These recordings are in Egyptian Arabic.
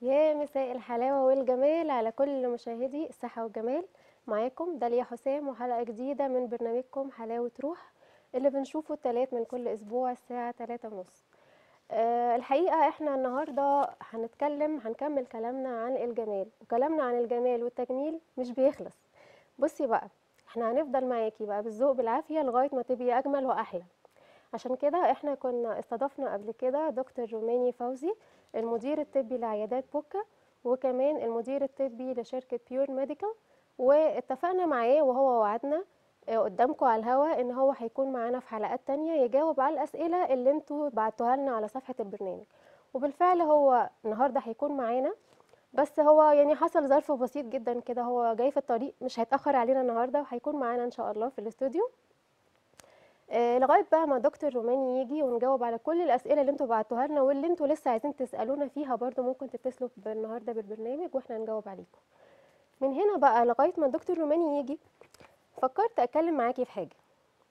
يا مساء الحلاوة والجمال على كل مشاهدي الصحة والجمال معاكم داليا حسام وحلقة جديدة من برنامجكم حلاوة روح اللي بنشوفه التلات من كل أسبوع الساعة تلاتة ونص أه الحقيقة احنا النهاردة هنتكلم هنكمل كلامنا عن الجمال وكلامنا عن الجمال والتجميل مش بيخلص بصي بقى احنا هنفضل معاكي بقى بالذوق بالعافية لغاية ما تبقي أجمل وأحلى عشان كده احنا كنا استضفنا قبل كده دكتور روماني فوزي المدير الطبي لعيادات بوكا وكمان المدير الطبي لشركة بيور ميديكال واتفقنا معاه وهو وعدنا آه، قدامكم على الهوا ان هو هيكون معانا في حلقات تانية يجاوب على الاسئلة اللي انتوا بعتوها لنا على صفحة البرنامج وبالفعل هو النهاردة هيكون معانا بس هو يعني حصل ظرف بسيط جدا كده هو جاي في الطريق مش هيتأخر علينا النهاردة وهيكون معانا ان شاء الله في الاستوديو آه، لغايه بقى ما دكتور روماني يجي ونجاوب على كل الاسئله اللي انتوا بعتوها لنا واللي انتوا لسه عايزين تسالونا فيها برضو ممكن تتصلوا النهارده بالبرنامج واحنا نجاوب عليكم من هنا بقى لغايه ما الدكتور روماني يجي فكرت اتكلم معاكي في حاجه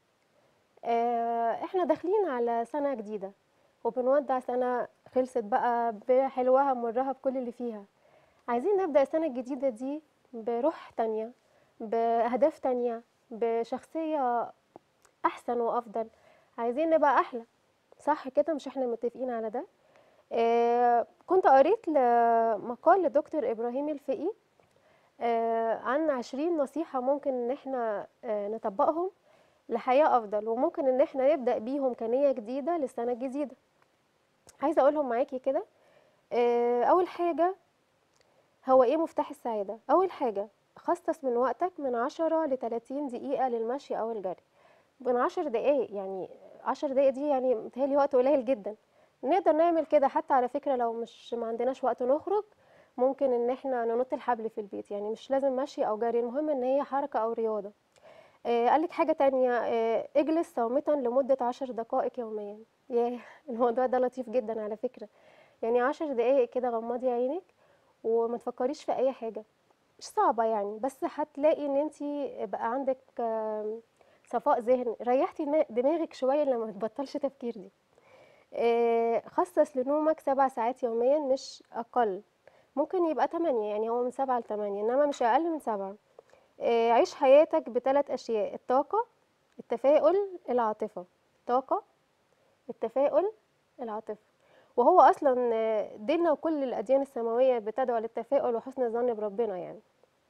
آه، احنا داخلين على سنه جديده وبنودع سنه خلصت بقى بحلوها بمرها بكل اللي فيها عايزين نبدا السنه الجديده دي بروح تانية باهداف تانية بشخصيه احسن وافضل عايزين نبقى احلى صح كده مش احنا متفقين على ده آه كنت قريت مقال لدكتور ابراهيم الفقي آه عن عشرين نصيحة ممكن ان احنا آه نطبقهم لحياة افضل وممكن ان احنا نبدأ بيهم كنية جديدة للسنة الجديدة عايزة اقولهم معاكي كده آه اول حاجة هو ايه مفتاح السعادة اول حاجة خصص من وقتك من عشرة لتلاتين دقيقة للمشي او الجري من عشر دقايق يعني عشر دقايق دي يعني متهيألي وقت قليل جدا نقدر نعمل كده حتى على فكرة لو مش ما عندناش وقت نخرج ممكن ان احنا ننط الحبل في البيت يعني مش لازم مشي او جري المهم ان هي حركة او رياضة آه قالك حاجة تانية آه اجلس صامتا لمدة عشر دقائق يوميا ياه الموضوع ده لطيف جدا على فكرة يعني عشر دقايق كده غمضي عينك وما تفكريش في اي حاجة مش صعبة يعني بس هتلاقي ان انتي بقى عندك آه صفاء ذهن ريحتي دماغك شويه لما تبطلش تفكير دي آه، خصص لنومك سبع ساعات يوميا مش اقل ممكن يبقى تمانية يعني هو من سبعة لتمانية انما مش اقل من سبعة آه، عيش حياتك بثلاث اشياء الطاقه التفاؤل العاطفه طاقه التفاؤل العاطفه وهو اصلا آه، ديننا وكل الاديان السماويه بتدعو للتفاؤل وحسن الظن بربنا يعني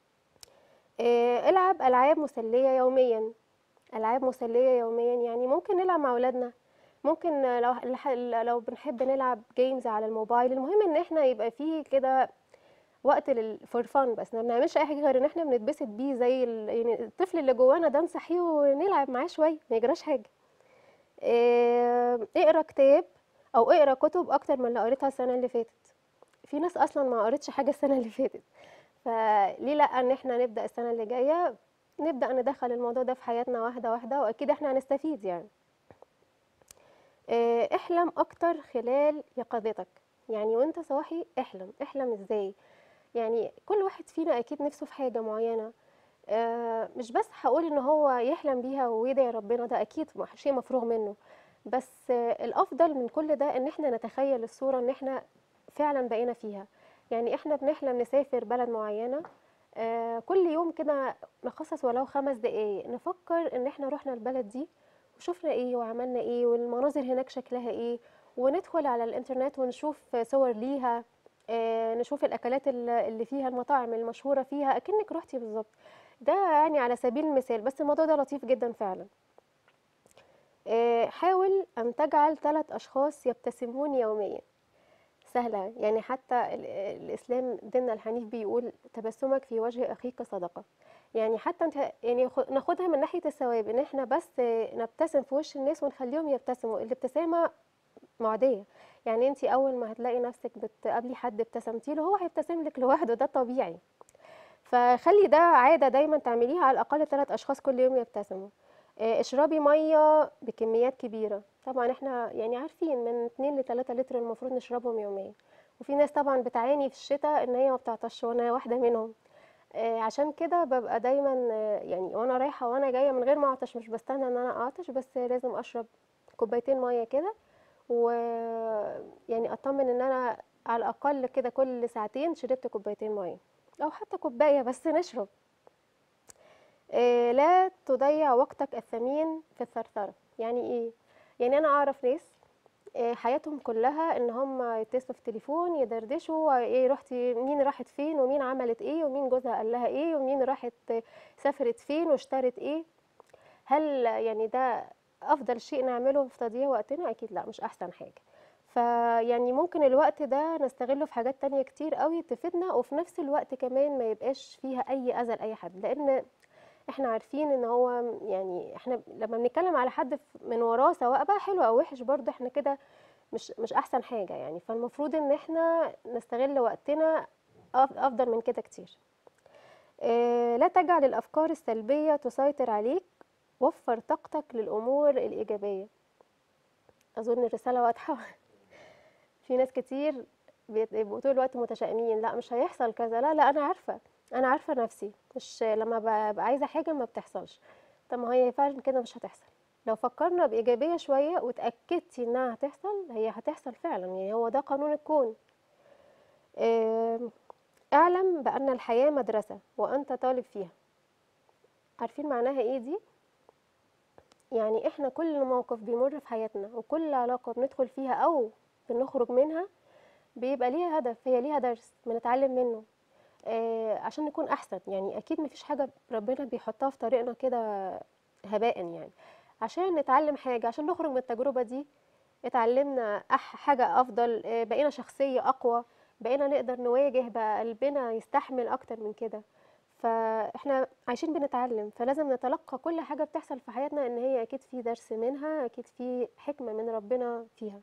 العب العاب مسليه يوميا العاب مسليه يوميا يعني ممكن نلعب مع اولادنا ممكن لو لو بنحب نلعب جيمز على الموبايل المهم ان احنا يبقى فيه كده وقت فور فان بس ما بنعملش اي حاجه غير ان احنا بنتبسط بيه زي يعني الطفل اللي جوانا ده نصحيه ونلعب معاه شويه ما يجراش حاجه إيه اقرا كتاب او اقرا كتب اكتر من اللي قريتها السنه اللي فاتت في ناس اصلا ما قريتش حاجه السنه اللي فاتت فليه لا ان احنا نبدا السنه اللي جايه نبدأ ندخل الموضوع ده في حياتنا واحدة واحدة وأكيد احنا هنستفيد يعني احلم أكتر خلال يقظتك يعني وانت صاحي احلم احلم ازاي يعني كل واحد فينا أكيد نفسه في حاجة معينة مش بس هقول ان هو يحلم بيها ويدعي ربنا ده أكيد شيء مفروغ منه بس الأفضل من كل ده ان احنا نتخيل الصورة ان احنا فعلا بقينا فيها يعني احنا بنحلم نسافر بلد معينة آه كل يوم كده نخصص ولو خمس دقايق نفكر ان احنا رحنا البلد دي وشفنا ايه وعملنا ايه والمناظر هناك شكلها ايه وندخل على الانترنت ونشوف صور ليها آه نشوف الاكلات اللي فيها المطاعم المشهوره فيها اكنك رحتي بالظبط ده يعني على سبيل المثال بس الموضوع ده لطيف جدا فعلا آه حاول ان تجعل ثلاث اشخاص يبتسمون يوميا سهلة يعني حتى الإسلام ديننا الحنيف بيقول تبسمك في وجه أخيك صدقة يعني حتى انت يعني ناخدها من ناحية الثواب ان احنا بس نبتسم في وش الناس ونخليهم يبتسموا الابتسامة معدية يعني انت اول ما هتلاقي نفسك بتقابلي حد ابتسمتي له هو هيبتسم لك لوحده ده طبيعي فخلي ده عادة دايما تعمليها على الأقل ثلاث أشخاص كل يوم يبتسموا اشربي ميه بكميات كبيره طبعا احنا يعني عارفين من 2 ل 3 لتر المفروض نشربهم يوميا وفي ناس طبعا بتعاني في الشتاء ان هي ما بتعطش وانا واحده منهم آه عشان كده ببقى دايما آه يعني وانا رايحه وانا جايه من غير ما اعطش مش بستنى ان انا اعطش بس لازم اشرب كوبايتين ميه كده و يعني اطمن ان انا على الأقل كده كل ساعتين شربت كوبايتين مَيّة، أو حتى كوباية بس نشرب. آآ لا تضيّع وقتك الثمين في الثرثرة، يعني إيه؟ يعني أنا أعرف ناس آآ حياتهم كلّها إن هُم يتصلوا في التليفون، يدردشوا، إيه رُحتِ مين راحت فين، ومين عملت إيه، ومين جوزها قال لها إيه، ومين راحت سافرت فين واشترت إيه. هل يعني ده أفضل شيء نعمله في تضييع وقتنا؟ أكيد لأ، مش أحسن حاجة. فيعني ممكن الوقت ده نستغله في حاجات تانية كتير أوي تفيدنا، وفي نفس الوقت كمان ما يبقاش فيها أي أذى لأي حد، لإن إحنا عارفين إن هو يعني إحنا لمّا بنتكلم على حد ف من وراه سواء بقى حلو أو وِحِش برضه إحنا كده مش مش أحسن حاجة يعني، فالمفروض إن إحنا نستغل وقتنا أف أفضل من كده كتير. آآ لا تجعل الأفكار السلبية تسيطر عليك، وفّر طاقتك للأمور الإيجابية. أظن الرسالة واضحة. في ناس كتير بيت بيبقوا طول الوقت متشائمين، لأ مش هيحصل كذا، لا، لأ أنا عارفة، أنا عارفة نفسي، مش لمّا بابقى عايزة حاجة ما بتحصلش. طب ما هي فعلًا كده مش هتحصل. لو فكرنا بإيجابية شوية واتأكدتِ إنها هتحصل، هي هتحصل فعلًا، يعني هو ده قانون الكون. آمم اعلم بأن الحياة مدرسة وأنت طالب فيها. عارفين معناها إيه دي؟ يعني إحنا كل موقف بيمُر في حياتنا، وكل علاقة بندخل فيها أو بنخرج منها، بيبقى ليها هدف، هي ليها درس بنتعلم منه، آآ عشان نكون أحسن، يعني أكيد ما فيش حاجة ربنا بيحطها في طريقنا كده هباءً يعني، عشان نتعلم حاجة، عشان نخرج من التجربة دي اتعلمنا أح حاجة أفضل، آآ بقينا شخصية أقوى، بقينا نقدر نواجه، بقى قلبنا يستحمل أكتر من كده. فإحنا عايشين بنتعلم، فلازم نتلقّى كل حاجة بتحصل في حياتنا إن هي أكيد في درس منها، أكيد في حكمة من ربنا فيها.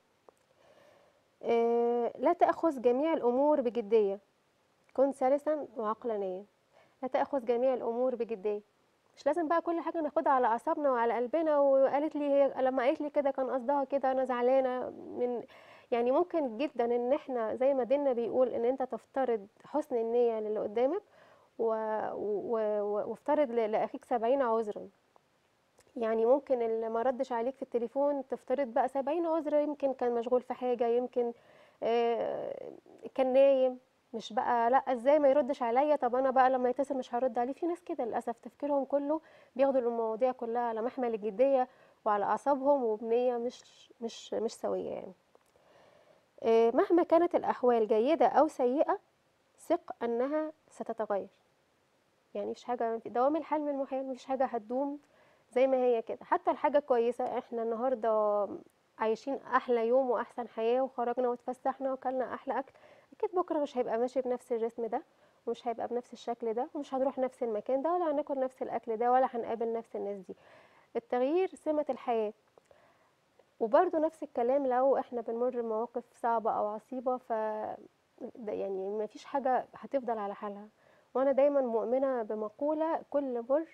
آآ لا تأخذ جميع الأمور بجدية، كن سلسًا وعقلانيًا. لا تأخذ جميع الأمور بجدية. مش لازم بقى كل حاجة ناخدها على أعصابنا وعلى قلبنا، وقالت لي هي لمّا قالت لي كده كان قصدها كده، أنا زعلانة من يعني ممكن جدًا إن إحنا زي ما ديننا بيقول إن أنت تفترض حُسن النية للي قدامك، و و و وافترض ل لأخيك 70 عذرًا. يعني ممكن اللي ما ردش عليك في التليفون تفترض بقى 70 عذر، يمكن كان مشغول في حاجة، يمكن آآ كان نايم، مش بقى لأ إزاي ما يردش عليَّ، طب أنا بقى لمّا يتصل مش هارُد عليه، في ناس كده للأسف تفكيرهم كله بياخدوا المواضيع كلها على محمل الجدية وعلى أعصابهم وبنية مش مش مش سوية يعني. آآ مهما كانت الأحوال جيدة أو سيئة، ثق أنها ستتغير. يعني ما فيش حاجة دوام الحال من المحال، ما فيش حاجة هتدوم زي ما هي كده، حتى الحاجة الكويسة إحنا النهارده عايشين أحلى يوم وأحسن حياة وخرجنا واتفسحنا وكلنا أحلى أكل، أكيد بكرة مش هيبقى ماشي بنفس الريتم ده، ومش هيبقى بنفس الشكل ده، ومش هنروح نفس المكان ده، ولا هناكل نفس الأكل ده، ولا هنقابل نفس الناس دي. التغيير سمة الحياة. وبرضه نفس الكلام لو إحنا بنمُر بمواقف صعبة أو عصيبة، ف د يعني ما فيش حاجة هتفضل على حالها. وأنا دايمًا مؤمنة بمقولة كل مُر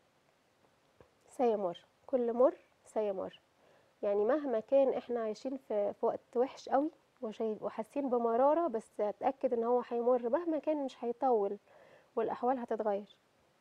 سيمُر، كل مُر سيمُر. يعني مهما كان إحنا عايشين في في وقت وِحِش أوي وشاي وحاسين بمرارة، بس اتأكد إن هو هيمُر، مهما كان مش هيطوِّل والأحوال هتتغير.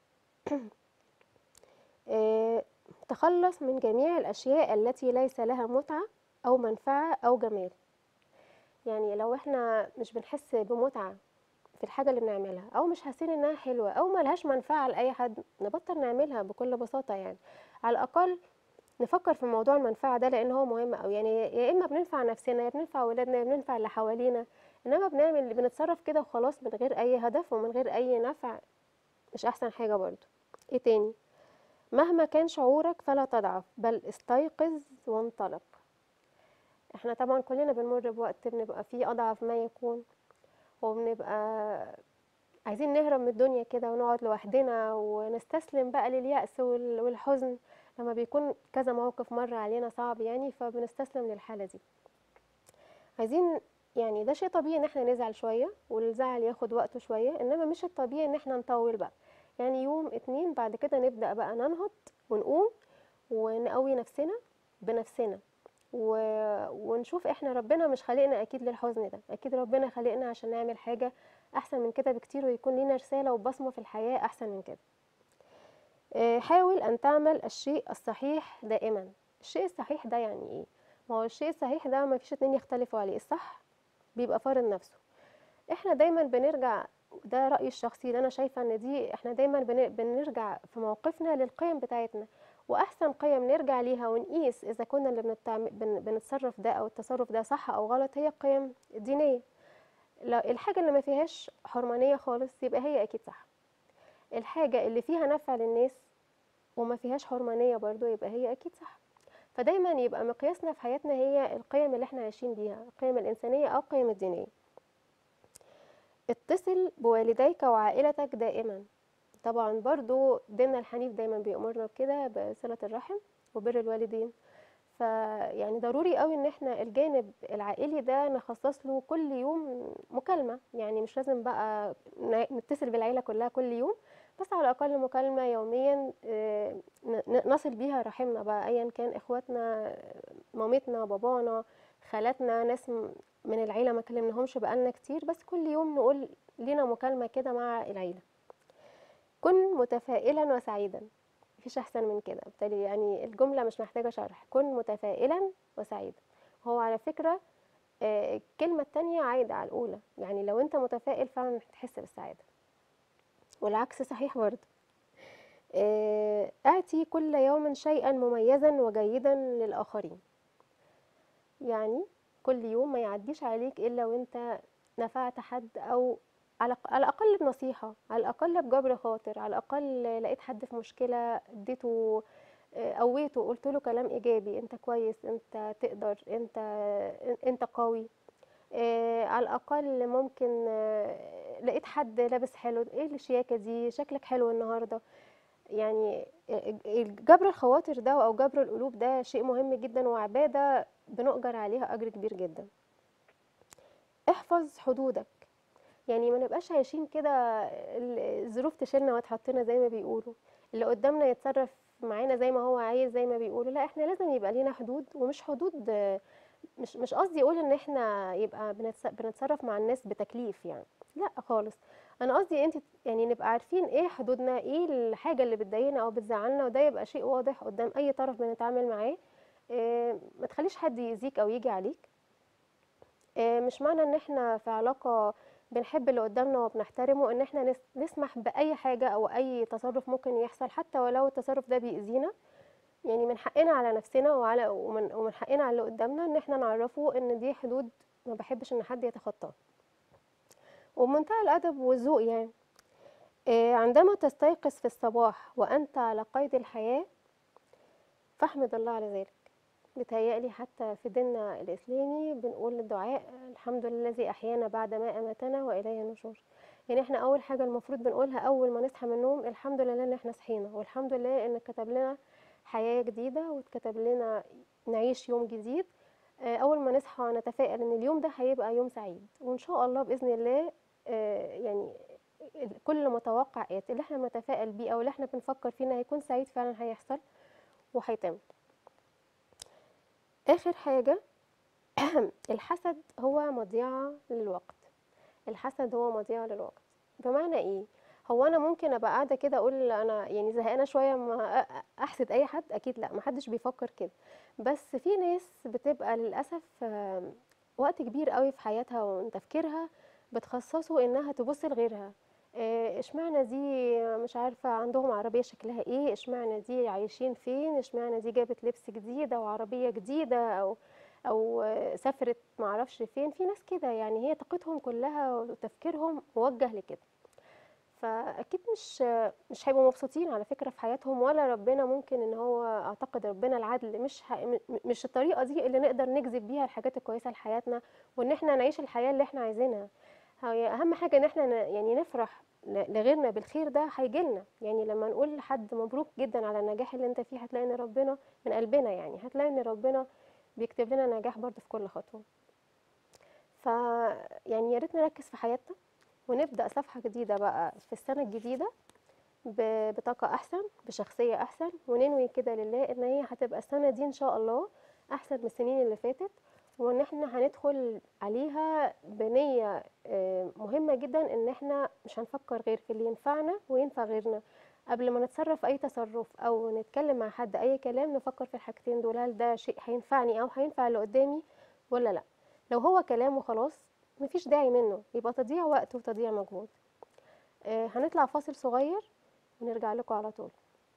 آآ تخلّص من جميع الأشياء التي ليس لها متعة أو منفعة أو جمال. يعني لو إحنا مش بنحس بمتعة في الحاجة اللي بنعملها، أو مش حاسين إنها حلوة أو ما لهاش منفعة لأي حد، نبطّل نعملها بكل بساطة يعني. على الأقل نفكّر في موضوع المنفعة ده لإن هو مهم أوي، يعني يا إما بننفع نفسنا، يا بننفع ولادنا، يا بننفع اللي حوالينا، إنما بنعمل بنتصرّف كده وخلاص من غير أي هدف ومن غير أي نفع، مش أحسن حاجة برضه. إيه تاني؟ مهما كان شعورك فلا تضعف، بل استيقظ وانطلق. إحنا طبعًا كلنا بنمُر بوقت بنبقى فيه أضعف ما يكون، وبنبقى عايزين نهرب من الدنيا كده ونقعد لوحدنا ونستسلم بقى لليأس وال والحزن، لمّا بيكون كذا موقف مَر علينا صعب يعني، فبنستسلم للحالة دي. عايزين يعني ده شيء طبيعي إن إحنا نزعل شوية، والزعل ياخد وقته شوية، إنما مش الطبيعي إن إحنا نطوِّل بقى. يعني يوم، 2 بعد كده نبدأ بقى ننهض ونقوم ونقوي نفسنا بنفسنا، و ونشوف إحنا ربنا مش خالقنا أكيد للحزن ده، أكيد ربنا خالقنا عشان نعمل حاجة أحسن من كده بكتير، ويكون لينا رسالة وبصمة في الحياة أحسن من كده. آآ حاول أن تعمل الشيء الصحيح دائمًا. الشيء الصحيح ده يعني إيه؟ ما هو الشيء الصحيح ده ما فيش 2 يختلفوا عليه، الصح بيبقى فارض نفسه، احنا دايما بنرجع ده رأيي الشخصي اللي انا شايفة ان دي احنا دايما بن- بنرجع في موقفنا للقيم بتاعتنا واحسن قيم نرجع ليها ونقيس اذا كنا اللي بنتعم- بن- بنتصرف ده او التصرف ده صح او غلط هي القيم الدينية لو الحاجة اللي ما فيهاش حرمانية خالص يبقى هي اكيد صح الحاجة اللي فيها نفع للناس وما فيهاش حرمانية برضو يبقى هي اكيد صح فدايما يبقى مقياسنا في حياتنا هي القيم اللي احنا عايشين بيها القيم الإنسانية أو القيم الدينية اتصل بوالديك وعائلتك دائما طبعا برضو ديننا الحنيف دايما بيأمرنا بكده بصلة الرحم وبر الوالدين فيعني ضروري قوي ان احنا الجانب العائلي ده نخصص له كل يوم مكالمة يعني مش لازم بقى ن- نتصل بالعيلة كلها كل يوم بس على الأقل مكالمة يوميا آه، ن- ن- نصل بيها رحمنا بقى أيا كان إخواتنا مامتنا بابانا خالاتنا ناس م- من العيلة ما كلمناهمش بقالنا كتير بس كل يوم نقول لينا مكالمة كده مع العيلة كن متفائلا وسعيدا مفيش أحسن من كده بالتالي يعني الجملة مش محتاجة شرح كن متفائلا وسعيدا هو على فكرة آه، الكلمة التانية عايدة على الأولى يعني لو أنت متفائل فعلا هتحس بالسعادة والعكس صحيح برضه آه، أعطي كل يوم شيئا مميزا وجيدا للآخرين يعني كل يوم ما يعديش عليك إلا وأنت نفعت حد أو على على الأقل بنصيحة على الأقل بجبر خاطر على الأقل لقيت حد في مشكلة اديته آه، قويته قلت له كلام إيجابي أنت كويس أنت تقدر أنت أنت قوي آه، على الأقل ممكن آه، لقيت حد لابس حلو ايه الشياكة دي شكلك حلو النهاردة يعني جبر الخواطر ده أو جبر القلوب ده شيء مهم جدا وعبادة بنؤجر عليها أجر كبير جدا احفظ حدودك يعني ما نبقاش عايشين كده ال- الظروف تشيلنا وتحطنا زي ما بيقولوا اللي قدامنا يتصرف معانا زي ما هو عايز زي ما بيقولوا لا احنا لازم يبقى لينا حدود ومش حدود آه، مش مش قصدي اقول ان احنا يبقى بنتس- بنتصرف مع الناس بتكليف يعني لا خالص انا قصدي انت يعني نبقى عارفين ايه حدودنا ايه الحاجه اللي بتضايقنا او بتزعلنا وده يبقى شيء واضح قدام اي طرف بنتعامل معاه إيه ما تخليش حد يأذيك او يجي عليك إيه مش معنى ان احنا في علاقه بنحب اللي قدامنا وبنحترمه ان احنا نس- نسمح باي حاجه او اي تصرف ممكن يحصل حتى ولو التصرف ده بيأذينا يعني من حقنا على نفسنا وعلى ومن, ومن حقنا على اللي قدامنا ان احنا نعرفه ان دي حدود ما بحبش ان حد يتخطاها وبمنتهى الادب والذوق يعني آه، عندما تستيقظ في الصباح وانت على قيد الحياه فاحمد الله على ذلك بتهيألي حتى في ديننا الإسلامي بنقول الدعاء الحمد لله الذي أحيانا بعد ما أماتنا وإليه النشور يعني احنا أول حاجة المفروض بنقولها أول ما نصحى من النوم الحمد لله إن احنا صحينا والحمد لله إن كتب لنا حياة جديدة واتكتب لنا نعيش يوم جديد آه، أول ما نصحى نتفائل إن اليوم ده هيبقى يوم سعيد وإن شاء الله بإذن الله آه، يعني ال- كل متوقعات اللي احنا بنتفائل بيه أو اللي احنا بنفكر فيه إنه هيكون سعيد فعلا هيحصل وهيتم آخر حاجة الحسد هو مضيعة للوقت الحسد هو مضيعة للوقت بمعنى ايه هو انا ممكن ابقى قاعده كده اقول انا يعني زهقانه شويه ما أ- احسد اي حد اكيد لا محدش بيفكر كده بس في ناس بتبقى للاسف آم، وقت كبير قوي في حياتها وتفكيرها بتخصصه انها تبص لغيرها إيه، اشمعنى دي مش عارفه عندهم عربيه شكلها ايه اشمعنى دي عايشين فين اشمعنى دي جابت لبس جديد او عربيه جديده او او آه، سافرت معرفش فين في ناس كده يعني هي طاقتهم كلها وتفكيرهم موجه لكده فاكيد مش مش هيبقوا مبسوطين على فكره في حياتهم ولا ربنا ممكن ان هو اعتقد ربنا العدل مش ح... م- مش الطريقه دي اللي نقدر نجذب بيها الحاجات الكويسه لحياتنا وان احنا نعيش الحياه اللي احنا عايزينها هي اهم حاجه ان احنا ن... يعني نفرح ل- لغيرنا بالخير ده هيجيلنا يعني لما نقول لحد مبروك جدا على النجاح اللي انت فيه هتلاقي ان ربنا من قلبنا يعني هتلاقي ان ربنا بيكتب لنا نجاح برضه في كل خطوه ف يعني يا ريت نركز في حياتنا ونبدأ صفحة جديدة بقى في السنة الجديدة ب- بطاقة أحسن بشخصية أحسن وننوي كده لله إن هي هتبقى السنة دي إن شاء الله أحسن من السنين اللي فاتت وإن إحنا هندخل عليها بنية آه، مهمة جدا إن إحنا مش هنفكر غير في اللي ينفعنا وينفع غيرنا قبل ما نتصرف أي تصرف أو نتكلم مع حد أي كلام نفكر في الحاجتين دول هل ده شيء هينفعني أو هينفع اللي قدامي ولا لأ لو هو كلام وخلاص مفيش داعي منه يبقى تضييع وقت وتضييع مجهود آه، هنطلع فاصل صغير ونرجع لكم على طول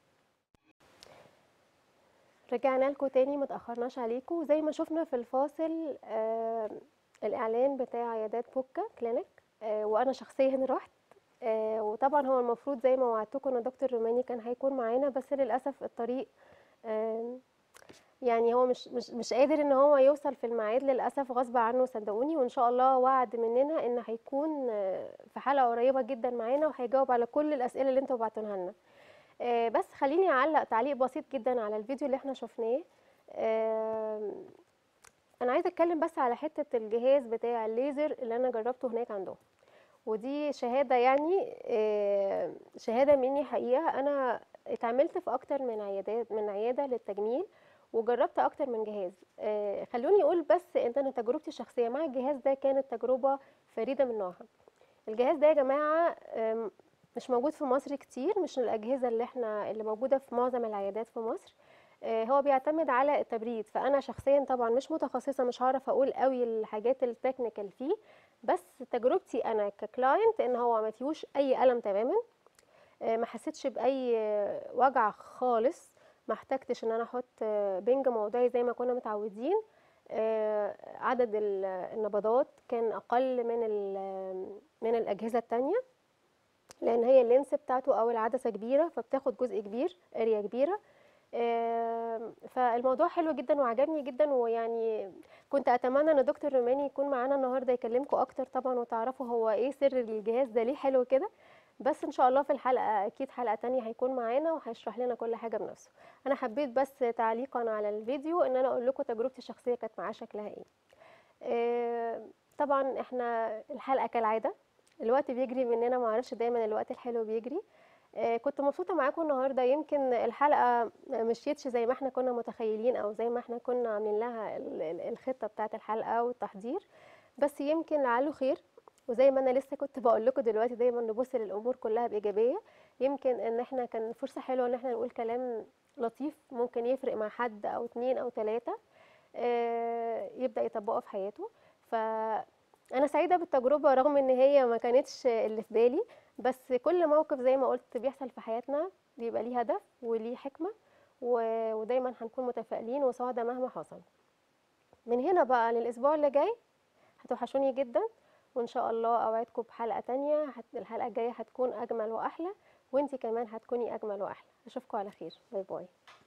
رجعنا لكم تاني متأخرناش عليكم زي ما شفنا في الفاصل آه الإعلان بتاع عيادات بوكا كلينيك آه وأنا شخصيا رحت آه وطبعا هو المفروض زي ما وعدتكم ان دكتور روماني كان هيكون معانا بس للأسف الطريق آه يعني هو مش مش مش قادر ان هو يوصل في الميعاد للأسف غصب عنه صدقوني وإن شاء الله وعد مننا ان هيكون آه، في حلقة قريبة جدا معانا وهيجاوب على كل الأسئلة اللي انتوا بعتوها لنا آه، بس خليني اعلق تعليق بسيط جدا على الفيديو اللي احنا شفناه آه، انا عايزه اتكلم بس على حته الجهاز بتاع الليزر اللي انا جربته هناك عندهم ودي شهاده يعني آه، شهاده مني حقيقه انا اتعاملت في اكتر من عيادات من عياده للتجميل وجربت اكتر من جهاز آه، خلوني اقول بس ان انا تجربتي الشخصيه مع الجهاز ده كانت تجربه فريده من نوعها الجهاز ده يا جماعه آم، مش موجود في مصر كتير مش من الأجهزة اللي احنا اللي موجودة في معظم العيادات في مصر آه، هو بيعتمد على التبريد فأنا شخصيا طبعا مش متخصصة مش هعرف أقول قوي الحاجات التكنيكال فيه بس تجربتي أنا ككلاينت إن هو ما فيهوش أي ألم تماما آه، ما حسيتش بأي آه، وجع خالص ما احتجتش ان انا احط آه، بنج موضعي زي ما كنا متعودين آه، عدد ال- النبضات كان اقل من ال- من الاجهزه التانية لان هي اللينس بتاعته او العدسه كبيره فبتاخد جزء كبير اريا كبيره آم، فالموضوع حلو جدا وعجبني جدا ويعني كنت اتمنى ان دكتور روماني يكون معانا النهارده يكلمكم اكتر طبعا وتعرفوا هو ايه سر الجهاز ده ليه حلو كده بس ان شاء الله في الحلقه اكيد حلقه تانية هيكون معانا وهيشرح لنا كل حاجه بنفسه انا حبيت بس تعليقا على الفيديو ان انا اقول لكم تجربتي الشخصيه كانت معاه شكلها ايه آه، طبعا احنا الحلقه كالعاده الوقت بيجري مننا ما اعرفش دايما الوقت الحلو بيجري آه، كنت مبسوطه معاكم النهارده يمكن الحلقه ما مشيتش زي ما احنا كنا متخيلين او زي ما احنا كنا عاملين لها ال- ال- الخطه بتاعه الحلقه والتحضير بس يمكن لعله خير وزي ما انا لسه كنت بقول لكم دلوقتي دايما نبص للامور كلها بايجابيه يمكن ان احنا كان فرصه حلوه ان احنا نقول كلام لطيف ممكن يفرق مع حد او اتنين او تلاته آه، يبدا يطبقه في حياته فانا سعيده بالتجربه رغم ان هي ما كانتش اللي في بالي بس كل موقف زي ما قلت بيحصل في حياتنا بيبقى ليه هدف وليه حكمه و- ودايما هنكون متفائلين وسعداء مهما حصل من هنا بقى للاسبوع اللي جاي هتوحشوني جدا وان شاء الله اوعدكم بحلقه تانية هت... الحلقه الجايه هتكون اجمل واحلى وانتي كمان هتكوني اجمل واحلى اشوفكم على خير باي باي